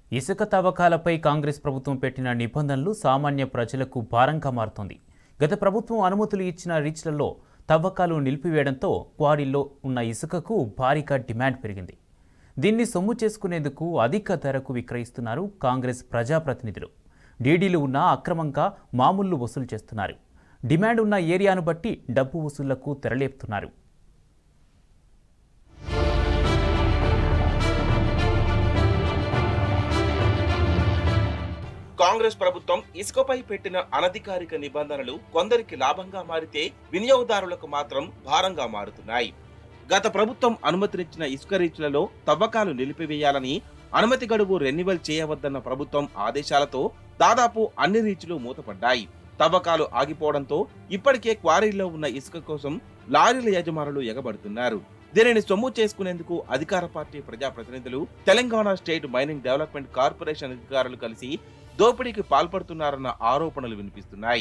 ఇసుక తవ్వకాలపై కాంగ్రెస్ ప్రభుత్వం పెట్టిన నిబంధనలు సామాన్య ప్రజలకు భారంగా మారుతోంది గత ప్రభుత్వం అనుమతులు ఇచ్చిన రీచ్లలో తవ్వకాలు నిలిపివేయడంతో క్వారీల్లో ఉన్న ఇసుకకు భారీగా డిమాండ్ పెరిగింది దీన్ని సొమ్ము చేసుకునేందుకు అధిక ధరకు విక్రయిస్తున్నారు కాంగ్రెస్ ప్రజాప్రతినిధులు డీడీలు ఉన్నా అక్రమంగా మామూళ్లు వసూలు చేస్తున్నారు డిమాండ్ ఉన్న ఏరియాను బట్టి డబ్బు వసూళ్లకు తెరలేపుతున్నారు కాంగ్రెస్ ప్రభుత్వం ఇసుకపై పెట్టిన అనధికారిక నిబంధనలు కొందరికి లాభంగా మారితే వినియోగదారులకు మాత్రం భారంగా మారుతున్నాయి గత ప్రభుత్వం అనుమతినిచ్చిన ఇసుక రీచ్లలో తవ్వకాలు నిలిపివేయాలని అనుమతి గడువు రెన్యువల్ చేయవద్దన్న ప్రభుత్వం ఆదేశాలతో దాదాపు అన్ని రీచ్లు మూతపడ్డాయి తవ్వకాలు ఆగిపోవడంతో ఇప్పటికే క్వారీల్లో ఉన్న ఇసుక కోసం లారీల యజమానులు ఎగబడుతున్నారు దీనిని సొమ్ము చేసుకునేందుకు అధికార పార్టీ ప్రజాప్రతినిధులు Telangana state mining development corporation అధికారులు కలిసి దోపిడీకి పాల్పడుతున్నారన్న ఆరోపణలు వినిపిస్తున్నాయి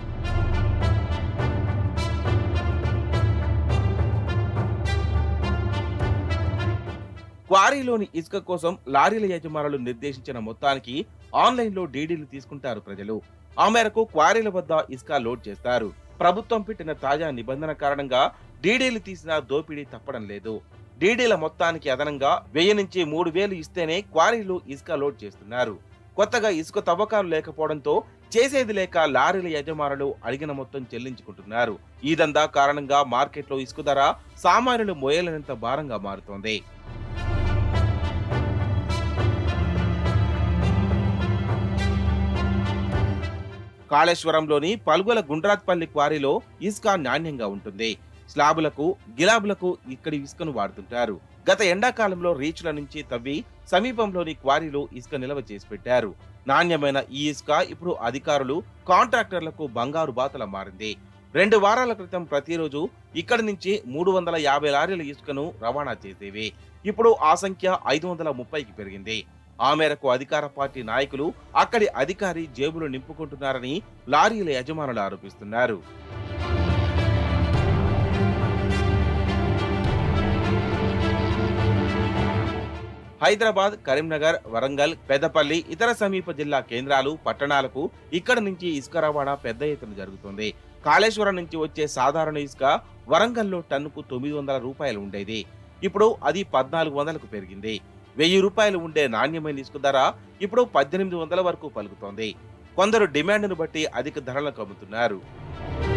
క్వారీలోని ఇసుక కోసం లారీల యజమానులు నిర్దేశించిన మొత్తానికి ఆన్లైన్లో డీడీలు తీసుకుంటారు ప్రజలు ఆ మేరకు క్వారీల వద్ద ఇసుక లోడ్ చేస్తారు ప్రభుత్వం పెట్టిన తాజా నిబంధన కారణంగా డీడీలు తీసిన దోపిడీ తప్పడం లేదు డీడీల మొత్తానికి అదనంగా వెయ్యి నుంచి మూడు వేలు ఇస్తేనే క్వారీలు ఇసుక లోడ్ చేస్తున్నారు కొత్తగా ఇసుక తవ్వకాలు లేకపోవడంతో చేసేది లేక లారీల యజమానులు అడిగిన మొత్తం చెల్లించుకుంటున్నారు ఈ దందా కారణంగా మార్కెట్లో ఇసుక ధర సామాన్యులు మోయలేనంత భారంగా మారుతోంది కాళేశ్వరంలోని పల్గొల గుండ్రాత్పల్లి క్వారీలో ఇసుక నాణ్యంగా ఉంటుంది స్లాబులకు గిలాబులకు ఇక్కడి ఇసుకను వాడుతుంటారు గత ఎండాకాలంలో రీచ్ల నుంచి తవ్వి సమీపంలోని క్వారీలో ఇసుక నిల్వ చేసి పెట్టారు నాణ్యమైన ఈ ఇసుక ఇప్పుడు అధికారులు కాంట్రాక్టర్లకు బంగారు బాతల మారింది రెండు వారాల క్రితం ప్రతిరోజు ఇక్కడి నుంచి మూడు వందల యాభై లారీల ఇసుకను రవాణా చేసేవి ఇప్పుడు ఆ సంఖ్య ఐదు వందల ముప్పైకి పెరిగింది ఆ మేరకు అధికార పార్టీ నాయకులు అక్కడి అధికారి జేబులు నింపుకుంటున్నారని లారీల యజమానులు ఆరోపిస్తున్నారు హైదరాబాద్ కరీంనగర్ వరంగల్ పెద్దపల్లి ఇతర సమీప జిల్లా కేంద్రాలు పట్టణాలకు ఇక్కడ నుంచి ఇసుక రవాణా పెద్ద ఎత్తున జరుగుతుంది కాళేశ్వరం నుంచి వచ్చే సాధారణ ఇసుక వరంగల్లో టన్నుకు తొమ్మిది వందల రూపాయలు ఉండేది ఇప్పుడు అది పద్నాలుగు వందలకు పెరిగింది వెయ్యి రూపాయలు ఉండే నాణ్యమైన ఇసుక ధర ఇప్పుడు పద్దెనిమిది వందల వరకు పలుకుతోంది కొందరు డిమాండ్ను బట్టి అధిక ధరలకు అమ్ముతున్నారు